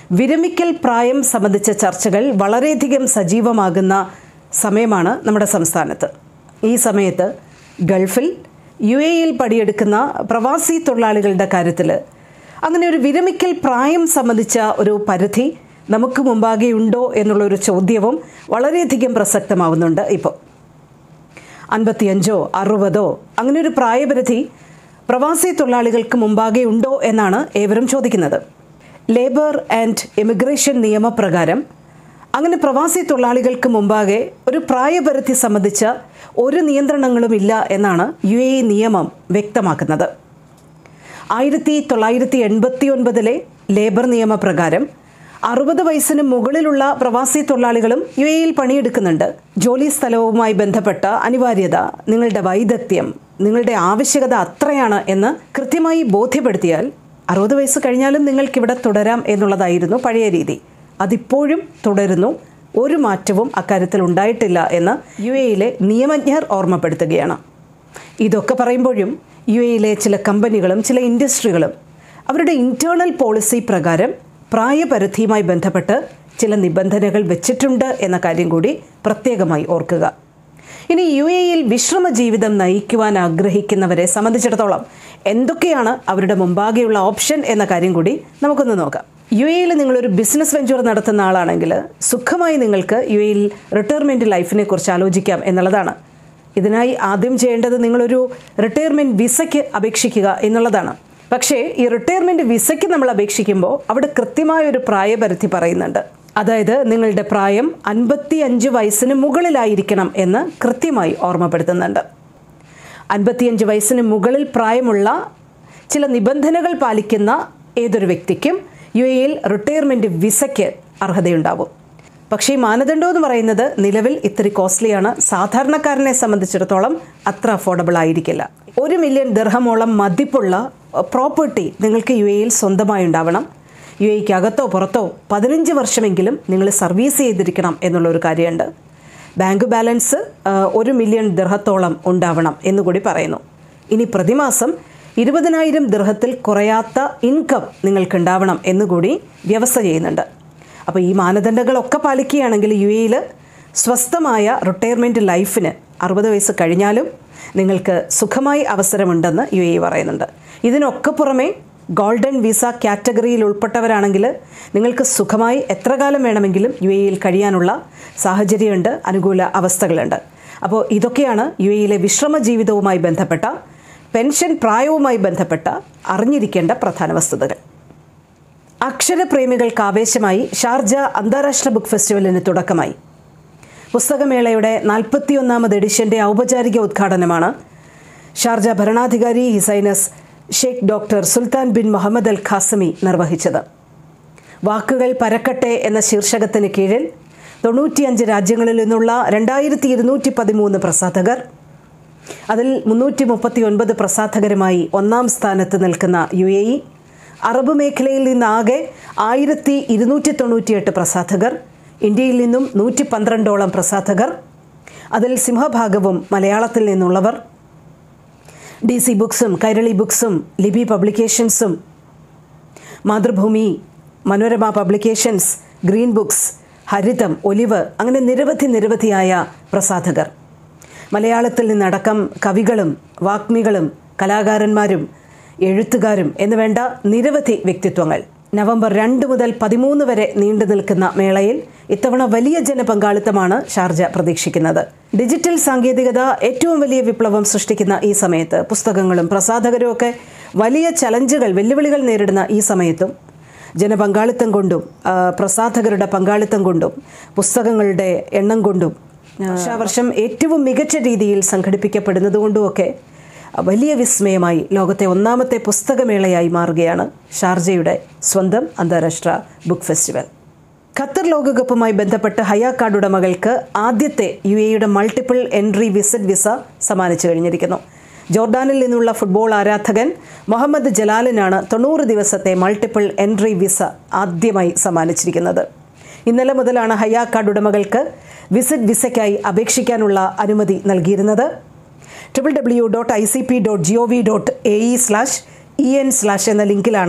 വിരമിക്കൽ പ്രായം സംബന്ധിച്ച ചർച്ചകൾ വളരെയധികം സജീവമാകുന്ന സമയമാണ് നമ്മുടെ സംസ്ഥാനത്ത് ഈ സമയത്ത് ഗൾഫിൽ യു എയിൽ പണിയെടുക്കുന്ന പ്രവാസി തൊഴിലാളികളുടെ കാര്യത്തിൽ അങ്ങനെ ഒരു വിരമിക്കൽ പ്രായം സംബന്ധിച്ച ഒരു പരിധി നമുക്ക് മുമ്പാകെ ഉണ്ടോ എന്നുള്ളൊരു ചോദ്യവും വളരെയധികം പ്രസക്തമാവുന്നുണ്ട് ഇപ്പോൾ അൻപത്തിയഞ്ചോ അറുപതോ അങ്ങനെ ഒരു പ്രായപരിധി പ്രവാസി തൊഴിലാളികൾക്ക് മുമ്പാകെ ഉണ്ടോ എന്നാണ് ഏവരും ചോദിക്കുന്നത് ലേബർ ആൻഡ് ഇമിഗ്രേഷൻ നിയമപ്രകാരം അങ്ങനെ പ്രവാസി തൊഴിലാളികൾക്ക് മുമ്പാകെ ഒരു പ്രായപരിധി സംബന്ധിച്ച ഒരു നിയന്ത്രണങ്ങളും ഇല്ല എന്നാണ് യു എ നിയമം വ്യക്തമാക്കുന്നത് ആയിരത്തി തൊള്ളായിരത്തി എൺപത്തി ഒൻപതിലെ ലേബർ നിയമപ്രകാരം അറുപത് വയസ്സിന് മുകളിലുള്ള പ്രവാസി തൊഴിലാളികളും യു എയിൽ പണിയെടുക്കുന്നുണ്ട് ജോലി സ്ഥലവുമായി ബന്ധപ്പെട്ട അനിവാര്യത നിങ്ങളുടെ വൈദഗ്ധ്യം നിങ്ങളുടെ ആവശ്യകത അത്രയാണ് എന്ന് കൃത്യമായി ബോധ്യപ്പെടുത്തിയാൽ അറുപത് വയസ്സ് കഴിഞ്ഞാലും നിങ്ങൾക്കിവിടെ തുടരാം എന്നുള്ളതായിരുന്നു പഴയ രീതി അതിപ്പോഴും തുടരുന്നു ഒരു മാറ്റവും അക്കാര്യത്തിൽ ഉണ്ടായിട്ടില്ല എന്ന് യു എയിലെ നിയമജ്ഞർ ഓർമ്മപ്പെടുത്തുകയാണ് ഇതൊക്കെ പറയുമ്പോഴും യു എയിലെ ചില കമ്പനികളും ചില ഇൻഡസ്ട്രികളും അവരുടെ ഇൻറ്റേർണൽ പോളിസി പ്രകാരം പ്രായപരിധിയുമായി ബന്ധപ്പെട്ട് ചില നിബന്ധനകൾ വെച്ചിട്ടുണ്ട് എന്ന കാര്യം കൂടി പ്രത്യേകമായി ഓർക്കുക ഇനി യു എയിൽ വിശ്രമ ജീവിതം നയിക്കുവാൻ ആഗ്രഹിക്കുന്നവരെ സംബന്ധിച്ചിടത്തോളം എന്തൊക്കെയാണ് അവരുടെ മുമ്പാകെയുള്ള ഓപ്ഷൻ എന്ന കാര്യം കൂടി നമുക്കൊന്ന് നോക്കാം യു എയിൽ നിങ്ങളൊരു ബിസിനസ് വെഞ്ചർ നടത്തുന്ന ആളാണെങ്കിൽ സുഖമായി നിങ്ങൾക്ക് യു എയിൽ റിട്ടയർമെൻറ്റ് ലൈഫിനെ കുറിച്ച് ആലോചിക്കാം എന്നുള്ളതാണ് ഇതിനായി ആദ്യം ചെയ്യേണ്ടത് നിങ്ങളൊരു റിട്ടയർമെൻറ്റ് വിസയ്ക്ക് അപേക്ഷിക്കുക എന്നുള്ളതാണ് പക്ഷേ ഈ റിട്ടയർമെൻറ്റ് വിസയ്ക്ക് നമ്മൾ അപേക്ഷിക്കുമ്പോൾ അവിടെ കൃത്യമായ ഒരു പ്രായപരിധി പറയുന്നുണ്ട് അതായത് നിങ്ങളുടെ പ്രായം അൻപത്തി അഞ്ച് വയസ്സിന് മുകളിലായിരിക്കണം എന്ന് കൃത്യമായി ഓർമ്മപ്പെടുത്തുന്നുണ്ട് അൻപത്തിയഞ്ച് വയസ്സിന് മുകളിൽ പ്രായമുള്ള ചില നിബന്ധനകൾ പാലിക്കുന്ന ഏതൊരു വ്യക്തിക്കും യു എയിൽ റിട്ടയർമെൻറ്റ് വിസയ്ക്ക് അർഹതയുണ്ടാവും പക്ഷേ ഈ മാനദണ്ഡം എന്ന് പറയുന്നത് നിലവിൽ ഇത്തിരി കോസ്റ്റ്ലിയാണ് സാധാരണക്കാരനെ സംബന്ധിച്ചിടത്തോളം അത്ര അഫോർഡബിൾ ആയിരിക്കില്ല ഒരു മില്യൺ ദർഹമോളം മതിപ്പുള്ള പ്രോപ്പർട്ടി നിങ്ങൾക്ക് യു എയിൽ സ്വന്തമായി ഉണ്ടാവണം യു എക്ക് അകത്തോ പുറത്തോ പതിനഞ്ച് വർഷമെങ്കിലും നിങ്ങൾ സർവീസ് ചെയ്തിരിക്കണം എന്നുള്ള ഒരു കാര്യമുണ്ട് ബാങ്ക് ബാലൻസ് ആ, ഒരു മില്യൺ ദർഹത്തോളം ഉണ്ടാവണം എന്നുകൂടി പറയുന്നു ഇനി പ്രതിമാസം ഇരുപതിനായിരം ദർഹത്തിൽ കുറയാത്ത ഇൻകം നിങ്ങൾക്കുണ്ടാവണം എന്നുകൂടി വ്യവസ്ഥ ചെയ്യുന്നുണ്ട് അപ്പോൾ ഈ മാനദണ്ഡങ്ങളൊക്കെ പാലിക്കുകയാണെങ്കിൽ യു എയിൽ സ്വസ്ഥമായ റിട്ടയർമെൻറ്റ് ലൈഫിന് അറുപത് വയസ്സ് കഴിഞ്ഞാലും നിങ്ങൾക്ക് സുഖമായി അവസരമുണ്ടെന്ന് യു എ പറയുന്നുണ്ട് ഇതിനൊക്കെ പുറമെ ഗോൾഡൻ വിസ കാറ്റഗറിയിൽ ഉൾപ്പെട്ടവരാണെങ്കിൽ നിങ്ങൾക്ക് സുഖമായി എത്ര കാലം വേണമെങ്കിലും യു എയിൽ കഴിയാനുള്ള സാഹചര്യമുണ്ട് അനുകൂല അവസ്ഥകളുണ്ട് അപ്പോൾ ഇതൊക്കെയാണ് യു എയിലെ വിശ്രമ ജീവിതവുമായി ബന്ധപ്പെട്ട പെൻഷൻ പ്രായവുമായി ബന്ധപ്പെട്ട അറിഞ്ഞിരിക്കേണ്ട പ്രധാന വസ്തുതകൾ അക്ഷരപ്രേമികൾക്ക് ആവേശമായി ഷാർജ അന്താരാഷ്ട്ര ബുക്ക് ഫെസ്റ്റിവലിന് തുടക്കമായി പുസ്തകമേളയുടെ നാൽപ്പത്തിയൊന്നാമത് എഡിഷന്റെ ഔപചാരിക ഉദ്ഘാടനമാണ് ഷാർജ ഭരണാധികാരി his highness Sheikh doctor Sultan bin Muhammad Al Qasimi നിർവഹിച്ചത് വാക്കുകൾ പരക്കട്ടെ എന്ന ശീർഷകത്തിന് കീഴിൽ തൊണ്ണൂറ്റിയഞ്ച് രാജ്യങ്ങളിൽ നിന്നുള്ള രണ്ടായിരത്തി ഇരുന്നൂറ്റി പതിമൂന്ന് പ്രസാധകർ അതിൽ മുന്നൂറ്റി മുപ്പത്തി ഒൻപത് പ്രസാധകരുമായി ഒന്നാം സ്ഥാനത്ത് നിൽക്കുന്ന യു എ ഇ അറബ് മേഖലയിൽ നിന്നാകെ ആയിരത്തി ഇരുന്നൂറ്റി തൊണ്ണൂറ്റിയെട്ട് പ്രസാധകർ ഇന്ത്യയിൽ നിന്നും നൂറ്റി പന്ത്രണ്ടോളം പ്രസാധകർ അതിൽ സിംഹഭാഗവും മലയാളത്തിൽ നിന്നുള്ളവർ ഡി സി ബുക്സും കൈരളി ബുക്സും ലിബി പബ്ലിക്കേഷൻസും Mathrubhumi Manorama publications green books Haritham Olive അങ്ങനെ നിരവധി നിരവധിയായ പ്രസാധകർ മലയാളത്തിൽ നിന്നടക്കം കവികളും വാഗ്മികളും കലാകാരന്മാരും എഴുത്തുകാരും എന്ന് വേണ്ട നിരവധി വ്യക്തിത്വങ്ങൾ നവംബർ രണ്ട് മുതൽ പതിമൂന്ന് വരെ നീണ്ടു നിൽക്കുന്ന മേളയിൽ ഇത്തവണ വലിയ ജനപങ്കാളിത്തമാണ് ഷാർജ പ്രതീക്ഷിക്കുന്നത് ഡിജിറ്റൽ സാങ്കേതികത ഏറ്റവും വലിയ വിപ്ലവം സൃഷ്ടിക്കുന്ന ഈ സമയത്ത് പുസ്തകങ്ങളും പ്രസാധകരും ഒക്കെ വലിയ ചലഞ്ചുകൾ വെല്ലുവിളികൾ നേരിടുന്ന ഈ സമയത്തും ജനപങ്കാളിത്തം കൊണ്ടും ആ, പ്രസാധകരുടെ പങ്കാളിത്തം കൊണ്ടും പുസ്തകങ്ങളുടെ എണ്ണം കൊണ്ടും വർഷാവർഷം ഏറ്റവും മികച്ച രീതിയിൽ സംഘടിപ്പിക്കപ്പെടുന്നതുകൊണ്ടുമൊക്കെ വലിയ വിസ്മയമായി ലോകത്തെ ഒന്നാമത്തെ പുസ്തകമേളയായി മാറുകയാണ് ഷാർജയുടെ സ്വന്തം അന്താരാഷ്ട്ര ബുക്ക് ഫെസ്റ്റിവൽ ഖത്തർ ലോകകപ്പുമായി ബന്ധപ്പെട്ട് ഹയാ കാർഡ് ഉടമകൾക്ക് ആദ്യത്തെ യു എയുടെ മൾട്ടിപ്പിൾ എൻട്രി വിസിറ്റ് വിസ സമ്മാനിച്ചു കഴിഞ്ഞിരിക്കുന്നു ജോർഡാനിൽ നിന്നുള്ള ഫുട്ബോൾ ആരാധകൻ മുഹമ്മദ് ജലാലിനാണ് തൊണ്ണൂറ് ദിവസത്തെ മൾട്ടിപ്പിൾ എൻട്രി വിസ ആദ്യമായി സമ്മാനിച്ചിരിക്കുന്നത് ഇന്നലെ മുതലാണ് ഹയാ കാർഡ് ഉടമകൾക്ക് വിസിറ്റ് വിസയ്ക്കായി അപേക്ഷിക്കാനുള്ള അനുമതി നൽകിയിരുന്നത് triple W dot I C P dot G O V dot A E slash E N slash എന്ന ലിങ്കിലാണ്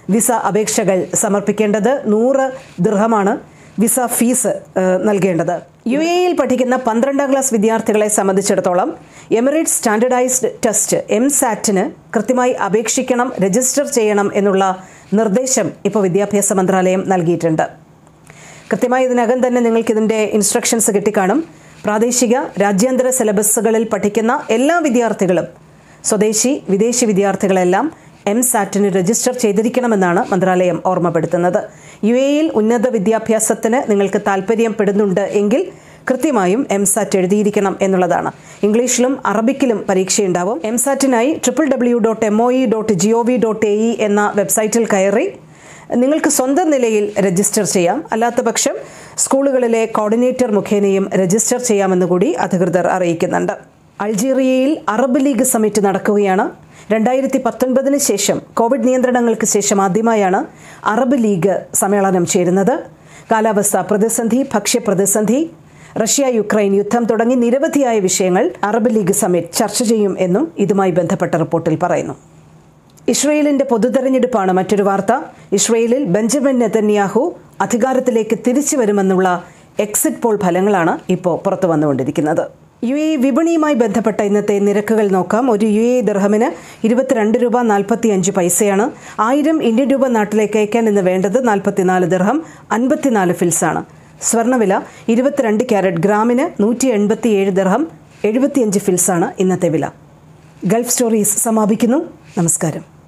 വിസ അപേക്ഷകൾ സമർപ്പിക്കേണ്ടത് നൂറ് ദൃഹമാണ് വിസ ഫീസ് ഏഹ്, നൽകേണ്ടത് യു എയിൽ പഠിക്കുന്ന പന്ത്രണ്ടാം ക്ലാസ് വിദ്യാർത്ഥികളെ സംബന്ധിച്ചിടത്തോളം എമിറേറ്റ്സ് സ്റ്റാൻഡർഡൈസ്ഡ് ടെസ്റ്റ് എം സാറ്റിന് കൃത്യമായി അപേക്ഷിക്കണം രജിസ്റ്റർ ചെയ്യണം എന്നുള്ള നിർദ്ദേശം ഇപ്പോൾ വിദ്യാഭ്യാസ മന്ത്രാലയം നൽകിയിട്ടുണ്ട് കൃത്യമായി ഇതിനകം തന്നെ നിങ്ങൾക്ക് ഇതിൻ്റെ ഇൻസ്ട്രക്ഷൻസ് കിട്ടിക്കാണും പ്രാദേശിക രാജ്യാന്തര സിലബസുകളിൽ പഠിക്കുന്ന എല്ലാ വിദ്യാർത്ഥികളും സ്വദേശി വിദേശി വിദ്യാർത്ഥികളെല്ലാം എം സാറ്റിന് രജിസ്റ്റർ ചെയ്തിരിക്കണമെന്നാണ് മന്ത്രാലയം ഓർമ്മപ്പെടുത്തുന്നത് യു എയിൽ ഉന്നത വിദ്യാഭ്യാസത്തിന് നിങ്ങൾക്ക് താല്പര്യപ്പെടുന്നുണ്ട് എങ്കിൽ കൃത്യമായും എം സാറ്റ് എഴുതിയിരിക്കണം എന്നുള്ളതാണ് ഇംഗ്ലീഷിലും അറബിക്കിലും പരീക്ഷയുണ്ടാവും എം സാറ്റിനായി triple W dot M O E dot G O V dot A E എന്ന വെബ്സൈറ്റിൽ കയറി നിങ്ങൾക്ക് സ്വന്തം നിലയിൽ രജിസ്റ്റർ ചെയ്യാം അല്ലാത്ത പക്ഷം സ്കൂളുകളിലെ കോർഡിനേറ്റർ മുഖേനയും രജിസ്റ്റർ ചെയ്യാമെന്ന് കൂടി അധികൃതർ അറിയിക്കുന്നുണ്ട് അൾജീറിയയിൽ അറബ് ലീഗ് സമ്മിറ്റ് നടക്കുകയാണ് രണ്ടായിരത്തി പത്തൊൻപതിന് ശേഷം കോവിഡ് നിയന്ത്രണങ്ങൾക്ക് ശേഷം ആദ്യമായാണ് അറബ് ലീഗ് സമ്മേളനം ചേരുന്നത് കാലാവസ്ഥ പ്രതിസന്ധി ഭക്ഷ്യപ്രതിസന്ധി റഷ്യ യുക്രൈൻ യുദ്ധം തുടങ്ങി നിരവധിയായ വിഷയങ്ങൾ അറബ് ലീഗ് സമ്മിറ്റ് ചർച്ച ചെയ്യും എന്നും ഇതുമായി ബന്ധപ്പെട്ട റിപ്പോർട്ടിൽ പറയുന്നു ഇസ്രയേലിന്റെ പൊതുതെരഞ്ഞെടുപ്പാണ് മറ്റൊരു വാർത്ത ഇസ്രയേലിൽ ബെഞ്ചമിൻ നെതന്യാഹു അധികാരത്തിലേക്ക് തിരിച്ചു വരുമെന്നുള്ള എക്സിറ്റ് പോൾ ഫലങ്ങളാണ് ഇപ്പോൾ പുറത്തു വന്നുകൊണ്ടിരിക്കുന്നത് യു എ വിപണിയുമായി ബന്ധപ്പെട്ട ഇന്നത്തെ നിരക്കുകൾ നോക്കാം ഒരു യു എ ദർഹമിന് ഇരുപത്തിരണ്ട് രൂപ നാൽപ്പത്തി അഞ്ച് പൈസയാണ് ആയിരം ഇന്ത്യൻ രൂപ നാട്ടിലേക്ക് അയക്കാൻ ഇന്ന് വേണ്ടത് നാൽപ്പത്തിനാല് ദർഹം അൻപത്തിനാല് ഫിൽസാണ് സ്വർണ്ണവില ഇരുപത്തിരണ്ട് ക്യാരറ്റ് ഗ്രാമിന് നൂറ്റി എൺപത്തിയേഴ് ദർഹം എഴുപത്തിയഞ്ച് ഫിൽസാണ് ഇന്നത്തെ വില ഗൾഫ് സ്റ്റോറീസ് സമാപിക്കുന്നു നമസ്കാരം